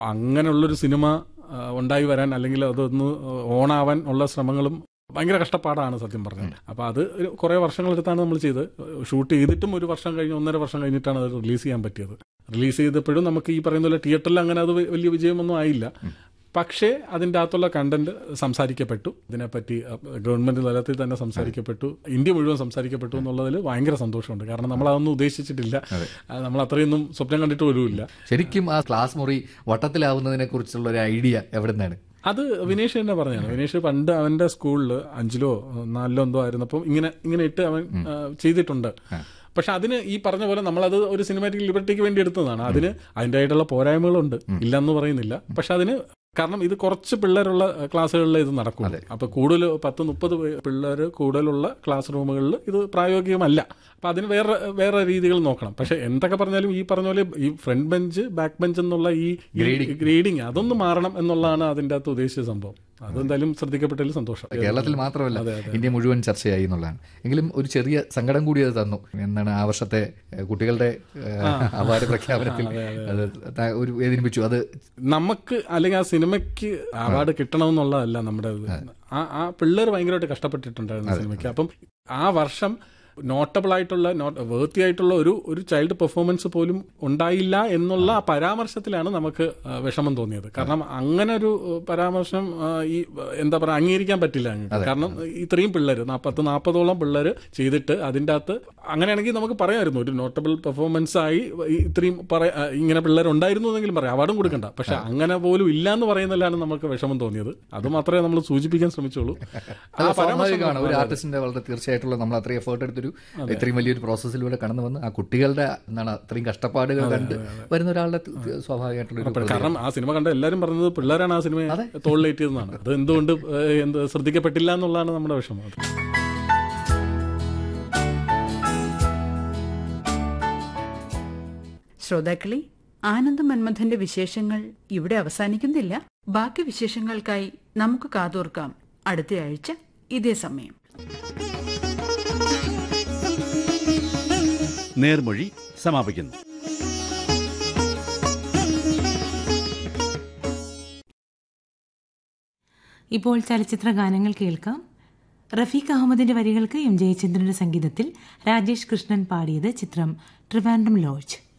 അങ്ങനെയുള്ളൊരു സിനിമ ആ, ഉണ്ടായി വരാൻ അല്ലെങ്കിൽ അതൊന്ന് ഓണാവാൻ ഉള്ള ശ്രമങ്ങളും ഭയങ്കര കഷ്ടപ്പാടാണ് സത്യം പറഞ്ഞത് അപ്പൊ അത് ഒരു കുറെ വർഷങ്ങളെടുത്താണ് നമ്മൾ ചെയ്ത് ഷൂട്ട് ചെയ്തിട്ടും ഒരു വർഷം കഴിഞ്ഞ് ഒന്നര വർഷം കഴിഞ്ഞിട്ടാണ് അത് റിലീസ് ചെയ്യാൻ പറ്റിയത് റിലീസ് ചെയ്തപ്പോഴും നമുക്ക് ഈ പറയുന്ന പോലെ തിയേറ്ററിൽ അങ്ങനെ അത് വലിയ വിജയമൊന്നും ആയില്ല പക്ഷേ അതിൻ്റെ അകത്തുള്ള കണ്ടന്റ് സംസാരിക്കപ്പെട്ടു ഇതിനെപ്പറ്റി ഗവൺമെന്റ് തലത്തിൽ തന്നെ സംസാരിക്കപ്പെട്ടു ഇന്ത്യ മുഴുവൻ സംസാരിക്കപ്പെട്ടു എന്നുള്ളതിൽ ഭയങ്കര സന്തോഷമുണ്ട് കാരണം നമ്മൾ അതൊന്നും ഉദ്ദേശിച്ചിട്ടില്ല ആ, നമ്മൾ അത്രയൊന്നും സ്വപ്നം കണ്ടിട്ട് പോലുമില്ല ശരിക്കും ആ ക്ലാസ് മുറി വട്ടത്തിലാവുന്നതിനെ കുറിച്ചുള്ള ഒരു ഐഡിയ എവിടെ നിന്നാണ് അത് വിനേഷ് തന്നെ പറഞ്ഞാണ് വിനേഷ് പണ്ട് അവന്റെ സ്കൂളിൽ അഞ്ചിലോ നാലിലോ എന്തോ ആയിരുന്നപ്പോൾ ഇങ്ങനെ ഇങ്ങനെ ഇട്ട് അവൻ ആ, ചെയ്തിട്ടുണ്ട് പക്ഷെ അതിന് ഈ പറഞ്ഞ പോലെ നമ്മളത് ഒരു സിനിമാറ്റിക് ലിബർട്ടിക്ക് വേണ്ടി എടുത്തതാണ് അതിന് അതിൻ്റെതായിട്ടുള്ള പോരായ്മകളുണ്ട് ഇല്ലെന്ന് പറയുന്നില്ല പക്ഷെ അതിന് കാരണം ഇത് കുറച്ച് പിള്ളേരുള്ള ക്ലാസ്സുകളിൽ ഇത് നടക്കും അപ്പൊ കൂടുതൽ പത്ത് മുപ്പത് പിള്ളേർ കൂടുതലുള്ള ക്ലാസ് റൂമുകളിൽ ഇത് പ്രായോഗികമല്ല അപ്പൊ അതിന് വേറെ വേറെ രീതികൾ നോക്കണം പക്ഷെ എന്തൊക്കെ പറഞ്ഞാലും ഈ പറഞ്ഞ പോലെ ഈ ഫ്രണ്ട് ബെഞ്ച് ബാക്ക് ബെഞ്ച് എന്നുള്ള ഈ ഗ്രേഡിങ് അതൊന്ന് മാറണം എന്നുള്ളതാണ് അതിൻ്റെ അകത്ത് ഉദ്ദേശിച്ച സംഭവം അതെന്തായാലും ശ്രദ്ധിക്കപ്പെട്ടതിൽ സന്തോഷം കേരളത്തിൽ മാത്രമല്ല ഇന്ത്യ മുഴുവൻ ചർച്ചയായി എന്നുള്ളതാണ് എങ്കിലും ഒരു ചെറിയ സങ്കടം കൂടി അത് തന്നു എന്താണ് ആ വർഷത്തെ ഏഹ്, കുട്ടികളുടെ ഏഹ്, അവാർഡ് പ്രഖ്യാപനത്തിൽ അത് ത- ഒരു വേദനിപ്പിച്ചു അത് നമുക്ക് അല്ലെങ്കിൽ ആ സിനിമയ്ക്ക് അവാർഡ് കിട്ടണമെന്നുള്ളതല്ല നമ്മുടെ ഇത് ആ ആ പിള്ളേർ ഭയങ്കരമായിട്ട് കഷ്ടപ്പെട്ടിട്ടുണ്ടായിരുന്നു സിനിമയ്ക്ക് അപ്പം ആ വർഷം നോട്ടബിൾ ആയിട്ടുള്ള നോട്ട് വേർത്തി ആയിട്ടുള്ള ഒരു ഒരു ചൈൽഡ് പെർഫോമൻസ് പോലും ഉണ്ടായില്ല എന്നുള്ള ആ പരാമർശത്തിലാണ് നമുക്ക് ആ, വിഷമം തോന്നിയത് കാരണം അങ്ങനെ ഒരു ആ, പരാമർശം ആ, ഈ ആ, എന്താ പറയുക അംഗീകരിക്കാൻ പറ്റില്ല ഞങ്ങൾക്ക് കാരണം ഇത്രയും പിള്ളേർ പത്ത് നാൽപ്പതോളം പിള്ളേർ ചെയ്തിട്ട് അതിൻ്റെ അകത്ത് അങ്ങനെയാണെങ്കിൽ നമുക്ക് പറയാമായിരുന്നു ഒരു നോട്ടബിൾ പെർഫോമൻസ് ആയി ഈ ഇത്രയും പറയാ ആ, ഇങ്ങനെ പിള്ളേർ ഉണ്ടായിരുന്നു എന്നെങ്കിലും പറയാം അവാർഡും കൊടുക്കണ്ട പക്ഷെ അങ്ങനെ പോലും ഇല്ല എന്ന് പറയുന്നതിലാണ് നമുക്ക് വിഷമം തോന്നിയത് അത് മാത്രമേ നമ്മൾ സൂചിപ്പിക്കാൻ ശ്രമിച്ചുള്ളൂ ആ അത് പരാമർശം സ്വാഭാവികമാണ് ഒരു ആർട്ടിസ്റ്റിന്റെ വളരെ തീർച്ചയായിട്ടുള്ള നമ്മൾ അത്രയും എഫേർട്ട് എടുത്തൊരു ഇത്രയും വലിയൊരു പ്രോസസ്സിലൂടെ കടന്നു വന്ന് ആ കുട്ടികളുടെ എന്താണ് അത്രയും കഷ്ടപ്പാടുകൾ കണ്ട് വരുന്ന ഒരാളുടെ ത- സ്വാഭാവികമായിട്ടുള്ള ഒരു കാരണം ആ സിനിമ കണ്ട എല്ലാവരും പറഞ്ഞത് പിള്ളേരാണ് ആ സിനിമയെ തോളിലേറ്റിയതെന്നാണ് അത് എന്തുകൊണ്ട് ഏഹ്, എന്ത് ശ്രദ്ധിക്കപ്പെട്ടില്ല എന്നുള്ളതാണ് നമ്മുടെ വിഷമം അത് ശ്രോതാക്കളെ ആനന്ദ മന്മഥന്റെ വിശേഷങ്ങൾ ഇവിടെ അവസാനിക്കുന്നില്ല ബാക്കി വിശേഷങ്ങൾക്കായി നമുക്ക് കാതോർക്കാം അടുത്തയാഴ്ച ഇതേ സമയം നേർമൊഴി സമാപിക്കുന്നു ഇപ്പോൾ ചലച്ചിത്ര ഗാനങ്ങൾ കേൾക്കാം റഫീഖ് അഹമ്മദിന്റെ വരികൾക്ക് എം ജയചന്ദ്രന്റെ സംഗീതത്തിൽ രാജേഷ് കൃഷ്ണൻ പാടിയത് ചിത്രം ട്രിവാൻഡ്രം ലോഡ്ജ്